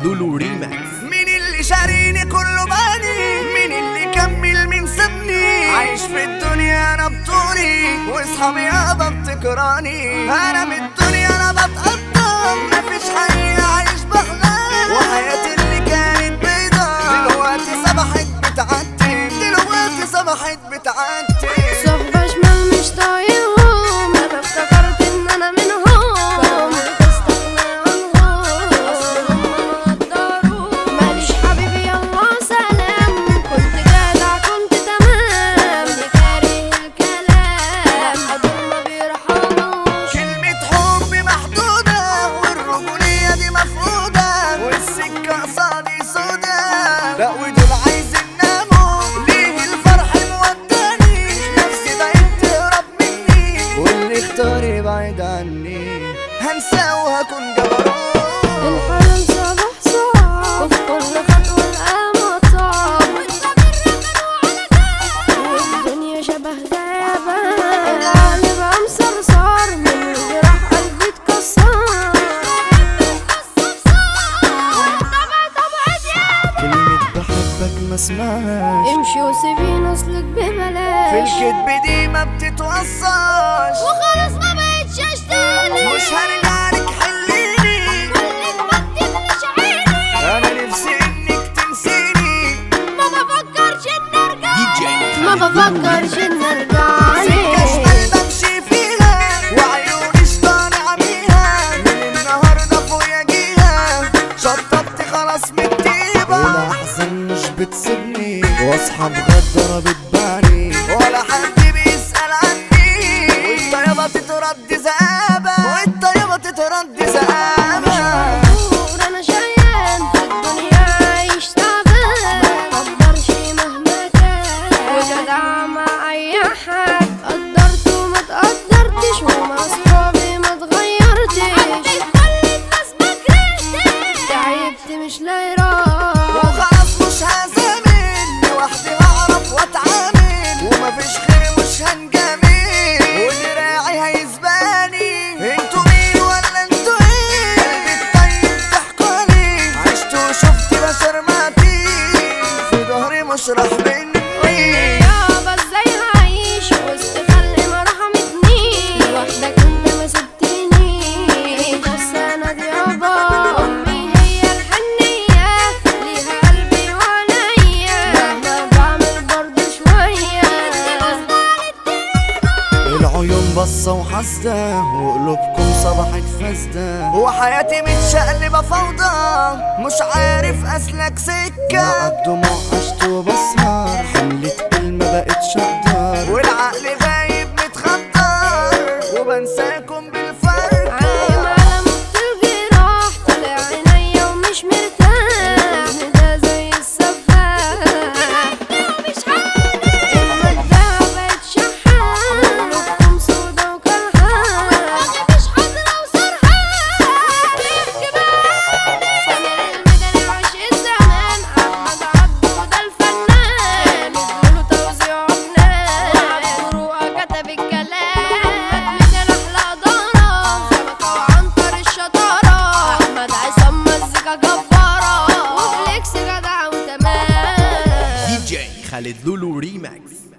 لولو ريماكس مين اللي شاريني كله باني مين اللي كمل مين سابني عايش في الدنيا انا بطولي واصحابي يابا بتكراني انا من الدنيا انا بتقطم مفيش حقيقة عايش بحلم وحياتي اللي كانت بيضة دلوقتي صبحت بتعدي دلوقتي صبحت بتعدي صحبة شمال مش طايقهم انا افتكرت ان انا منهم فعمري تستغنى عنهم اصل هم نضاروا ماليش حبيبي يلا سلام كنت جدع كنت تمام اللي كاره الكلام هدول ما بيرحموش كلمة حب محدودة والرجولية دي مفقودة والسكة قصادي سودا لا ودول عايزين ناموا ليه الفرح موداني نفسي بقت تهرب مني واللي اختار يبعد عني هنسى وهكون جبروت الحلم صباح صعب وفي كل خطوة القمر صعب والدنيا شبه غابة القلب قام صرصار من جراح قلبي اتكسر كلمة بحبك ما اسمعهاش امشي وسيبيني اصلك في ببلاش الكدب دي ما بتتوصاش وخلاص ما بقتش اشتغل مش هرجع لك حليني كلك ما تدفنش عيني انا نفسي انك تنسيني ما بفكرش ان ارجع دي جي ما بفكرش ان ارجع سكة شمال بمشي فيها وعيوني طالع بيها من النهاردة فوقيا جيها شطبت خلاص من الطيبة ولا احزن مش بتسيبني واصحى بغدرة بتباني ولا حد بيسأل عني والطيبة تترد زقابة والطيبة تترد زقابة مغرور انا شقيان في الدنيا عايش تعبان مقدرش مهما كان وجدع مع اي حد قدرت وما تقدرتش ومع صحابي ما اتغيرتش كل الناس ما كرهتش تعبت مش لاقي راحة وخلاص مش هزامل لوحدي هعرف واتعامل ومفيش خير مش هنجامل ودراعي هيسباني انتوا مين ولا انتوا ايه قلبي الطيب تحكولي عشت وشفت بشر ماتين في ظهري مش راح مني يابا ازاي هعيش وسط خلق ما رحمتنيش لوحدك انت ما سبتنيش بس انا دي يابا امي هي الحنية ليها قلبي وعينيا مهما بعمل برضه شوية العيون بصة وحاسدة وقلوبكم صبحت فاسدة وحياتي متشقلبة فوضى مش عارف أسلك سكة مع الدموع عشت وبسهر حملة كلمة بقتش أقدر والعقل غايب متخدر وبنساكم بالفرق عايم على موت الجراح طالع عينيا ومش مرتاح ده زي السفاح مش عارف المدة بقت شحات قلوبكم سودا وكرهات مش حاضرة وسرحان بيحكي بعاني سمير المدني وعشق الزمان أحمد عبده ده الفنان ادوله توزيع فنان وعبد فروقة كتب الكلام من الأحلى دارة شبكة وعنتر الشطارة أحمد عصام مزيكا جبارة وفليكس جدع وتمام دي جي خالد لولو ريماكس